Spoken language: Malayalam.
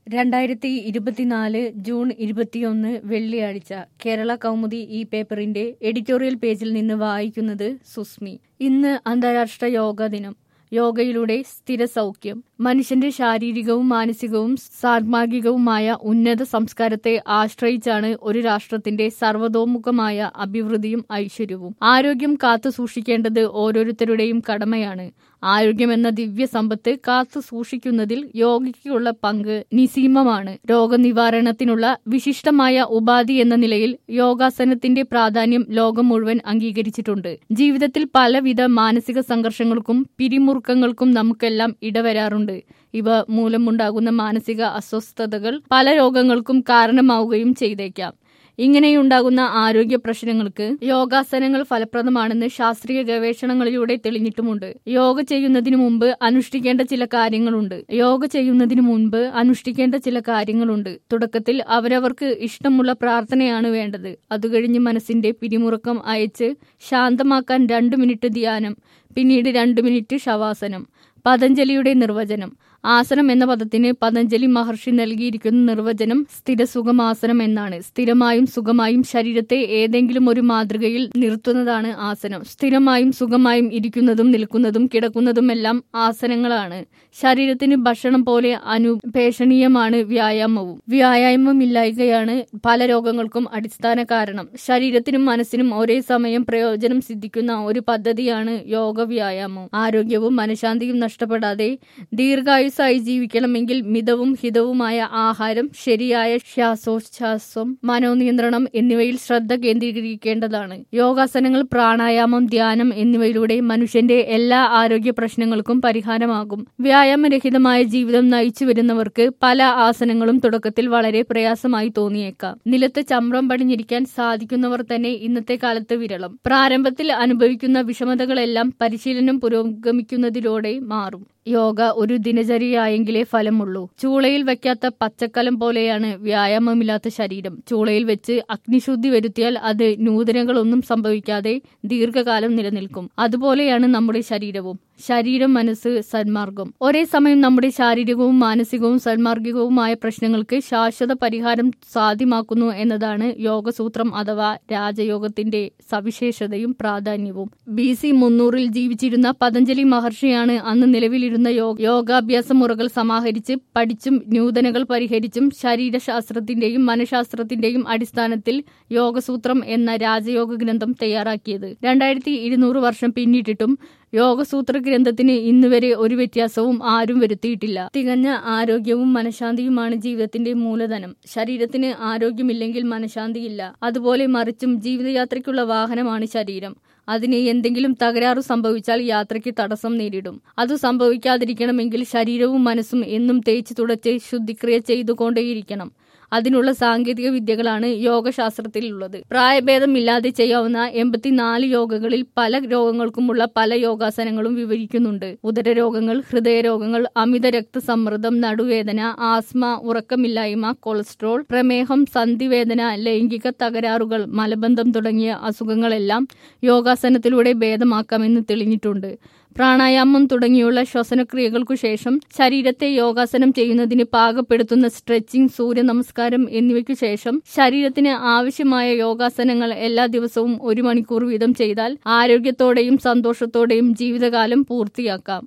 രണ്ടായിരത്തി ഇരുപത്തിനാല് ജൂൺ ഇരുപത്തിയൊന്ന് വെള്ളിയാഴ്ച കേരള കൗമുദി ഈ പേപ്പറിന്റെ എഡിറ്റോറിയൽ പേജിൽ നിന്ന് വായിക്കുന്നത് സുസ്മി ഇന്ന് അന്താരാഷ്ട്ര യോഗ ദിനം യോഗയിലൂടെ സ്ഥിര സൗഖ്യം മനുഷ്യന്റെ ശാരീരികവും മാനസികവും സാർമാഗികവുമായ ഉന്നത സംസ്കാരത്തെ ആശ്രയിച്ചാണ് ഒരു രാഷ്ട്രത്തിന്റെ സർവതോമുഖമായ അഭിവൃദ്ധിയും ഐശ്വര്യവും ആരോഗ്യം കാത്തു സൂക്ഷിക്കേണ്ടത് ഓരോരുത്തരുടെയും കടമയാണ് ആരോഗ്യമെന്ന ദിവ്യ സമ്പത്ത് കാത്തു സൂക്ഷിക്കുന്നതിൽ യോഗയ്ക്കുള്ള പങ്ക് നിസീമമാണ് രോഗനിവാരണത്തിനുള്ള വിശിഷ്ടമായ ഉപാധി എന്ന നിലയിൽ യോഗാസനത്തിന്റെ പ്രാധാന്യം ലോകം മുഴുവൻ അംഗീകരിച്ചിട്ടുണ്ട് ജീവിതത്തിൽ പലവിധ മാനസിക സംഘർഷങ്ങൾക്കും പിരിമുറുക്കങ്ങൾക്കും നമുക്കെല്ലാം ഇടവരാറുണ്ട് ഇവ മൂലമുണ്ടാകുന്ന മാനസിക അസ്വസ്ഥതകൾ പല രോഗങ്ങൾക്കും കാരണമാവുകയും ചെയ്തേക്കാം ഇങ്ങനെയുണ്ടാകുന്ന ആരോഗ്യ പ്രശ്നങ്ങൾക്ക് യോഗാസനങ്ങൾ ഫലപ്രദമാണെന്ന് ശാസ്ത്രീയ ഗവേഷണങ്ങളിലൂടെ തെളിഞ്ഞിട്ടുമുണ്ട് യോഗ ചെയ്യുന്നതിന് മുമ്പ് അനുഷ്ഠിക്കേണ്ട ചില കാര്യങ്ങളുണ്ട് യോഗ ചെയ്യുന്നതിന് മുൻപ് അനുഷ്ഠിക്കേണ്ട ചില കാര്യങ്ങളുണ്ട് തുടക്കത്തിൽ അവരവർക്ക് ഇഷ്ടമുള്ള പ്രാർത്ഥനയാണ് വേണ്ടത് അതുകഴിഞ്ഞ് മനസ്സിന്റെ പിരിമുറുക്കം അയച്ച് ശാന്തമാക്കാൻ രണ്ടു മിനിറ്റ് ധ്യാനം പിന്നീട് രണ്ടു മിനിറ്റ് ശവാസനം പതഞ്ജലിയുടെ നിർവചനം ആസനം എന്ന പദത്തിന് പതഞ്ജലി മഹർഷി നൽകിയിരിക്കുന്ന നിർവചനം സ്ഥിരസുഖമാസനം എന്നാണ് സ്ഥിരമായും സുഖമായും ശരീരത്തെ ഏതെങ്കിലും ഒരു മാതൃകയിൽ നിർത്തുന്നതാണ് ആസനം സ്ഥിരമായും സുഖമായും ഇരിക്കുന്നതും നിൽക്കുന്നതും കിടക്കുന്നതുമെല്ലാം ആസനങ്ങളാണ് ശരീരത്തിന് ഭക്ഷണം പോലെ അനുപേക്ഷണീയമാണ് വ്യായാമവും വ്യായാമമില്ലായ്കയാണ് പല രോഗങ്ങൾക്കും അടിസ്ഥാന കാരണം ശരീരത്തിനും മനസ്സിനും ഒരേ സമയം പ്രയോജനം സിദ്ധിക്കുന്ന ഒരു പദ്ധതിയാണ് യോഗ വ്യായാമം ആരോഗ്യവും മനഃശാന്തിയും നഷ്ടപ്പെടാതെ ദീർഘായുസായി ജീവിക്കണമെങ്കിൽ മിതവും ഹിതവുമായ ആഹാരം ശരിയായ ശ്വാസോച്ഛ്വാസം മനോനിയന്ത്രണം എന്നിവയിൽ ശ്രദ്ധ കേന്ദ്രീകരിക്കേണ്ടതാണ് യോഗാസനങ്ങൾ പ്രാണായാമം ധ്യാനം എന്നിവയിലൂടെ മനുഷ്യന്റെ എല്ലാ ആരോഗ്യ പ്രശ്നങ്ങൾക്കും പരിഹാരമാകും വ്യായാമരഹിതമായ ജീവിതം നയിച്ചു വരുന്നവർക്ക് പല ആസനങ്ങളും തുടക്കത്തിൽ വളരെ പ്രയാസമായി തോന്നിയേക്കാം നിലത്ത് ചമ്രം പടിഞ്ഞിരിക്കാൻ സാധിക്കുന്നവർ തന്നെ ഇന്നത്തെ കാലത്ത് വിരളം പ്രാരംഭത്തിൽ അനുഭവിക്കുന്ന വിഷമതകളെല്ലാം പരിശീലനം പുരോഗമിക്കുന്നതിലൂടെ മാറും യോഗ ഒരു ദിനചര്യയായെങ്കിലേ ഫലമുള്ളൂ ചൂളയിൽ വെക്കാത്ത പച്ചക്കലം പോലെയാണ് വ്യായാമമില്ലാത്ത ശരീരം ചൂളയിൽ വെച്ച് അഗ്നിശുദ്ധി വരുത്തിയാൽ അത് നൂതനങ്ങളൊന്നും സംഭവിക്കാതെ ദീർഘകാലം നിലനിൽക്കും അതുപോലെയാണ് നമ്മുടെ ശരീരവും ശരീരം മനസ്സ് സന്മാർഗം ഒരേ സമയം നമ്മുടെ ശാരീരികവും മാനസികവും സന്മാർഗികവുമായ പ്രശ്നങ്ങൾക്ക് ശാശ്വത പരിഹാരം സാധ്യമാക്കുന്നു എന്നതാണ് യോഗസൂത്രം അഥവാ രാജയോഗത്തിന്റെ സവിശേഷതയും പ്രാധാന്യവും ബി സി മുന്നൂറിൽ ജീവിച്ചിരുന്ന പതഞ്ജലി മഹർഷിയാണ് അന്ന് നിലവിലിരുന്ന യോഗാഭ്യാസ മുറകൾ സമാഹരിച്ച് പഠിച്ചും ന്യൂതനകൾ പരിഹരിച്ചും ശരീരശാസ്ത്രത്തിന്റെയും മനഃശാസ്ത്രത്തിന്റെയും അടിസ്ഥാനത്തിൽ യോഗസൂത്രം എന്ന രാജയോഗ ഗ്രന്ഥം തയ്യാറാക്കിയത് രണ്ടായിരത്തി ഇരുന്നൂറ് വർഷം പിന്നിട്ടിട്ടും യോഗസൂത്ര ഗ്രന്ഥത്തിന് ഇന്നുവരെ ഒരു വ്യത്യാസവും ആരും വരുത്തിയിട്ടില്ല തികഞ്ഞ ആരോഗ്യവും മനഃശാന്തിയുമാണ് ജീവിതത്തിന്റെ മൂലധനം ശരീരത്തിന് ആരോഗ്യമില്ലെങ്കിൽ മനഃശാന്തിയില്ല അതുപോലെ മറിച്ചും ജീവിതയാത്രയ്ക്കുള്ള വാഹനമാണ് ശരീരം അതിന് എന്തെങ്കിലും തകരാറു സംഭവിച്ചാൽ യാത്രയ്ക്ക് തടസ്സം നേരിടും അത് സംഭവിക്കാതിരിക്കണമെങ്കിൽ ശരീരവും മനസ്സും എന്നും തേച്ച് തുടച്ച് ശുദ്ധിക്രിയ ചെയ്തുകൊണ്ടേയിരിക്കണം അതിനുള്ള സാങ്കേതിക വിദ്യകളാണ് യോഗശാസ്ത്രത്തിലുള്ളത് പ്രായഭേദമില്ലാതെ ചെയ്യാവുന്ന എൺപത്തിനാല് യോഗകളിൽ പല രോഗങ്ങൾക്കുമുള്ള പല യോഗാസനങ്ങളും വിവരിക്കുന്നുണ്ട് ഉദരരോഗങ്ങൾ ഹൃദയരോഗങ്ങൾ അമിത രക്തസമ്മർദ്ദം നടുവേദന ആസ്മ ഉറക്കമില്ലായ്മ കൊളസ്ട്രോൾ പ്രമേഹം സന്ധിവേദന ലൈംഗിക തകരാറുകൾ മലബന്ധം തുടങ്ങിയ അസുഖങ്ങളെല്ലാം യോഗാസനത്തിലൂടെ ഭേദമാക്കാമെന്ന് തെളിഞ്ഞിട്ടുണ്ട് പ്രാണായാമം തുടങ്ങിയുള്ള ശ്വസനക്രിയകൾക്കു ശേഷം ശരീരത്തെ യോഗാസനം ചെയ്യുന്നതിന് പാകപ്പെടുത്തുന്ന സ്ട്രെച്ചിങ് സൂര്യ നമസ്കാരം എന്നിവയ്ക്കു ശേഷം ശരീരത്തിന് ആവശ്യമായ യോഗാസനങ്ങൾ എല്ലാ ദിവസവും ഒരു മണിക്കൂർ വീതം ചെയ്താൽ ആരോഗ്യത്തോടെയും സന്തോഷത്തോടെയും ജീവിതകാലം പൂർത്തിയാക്കാം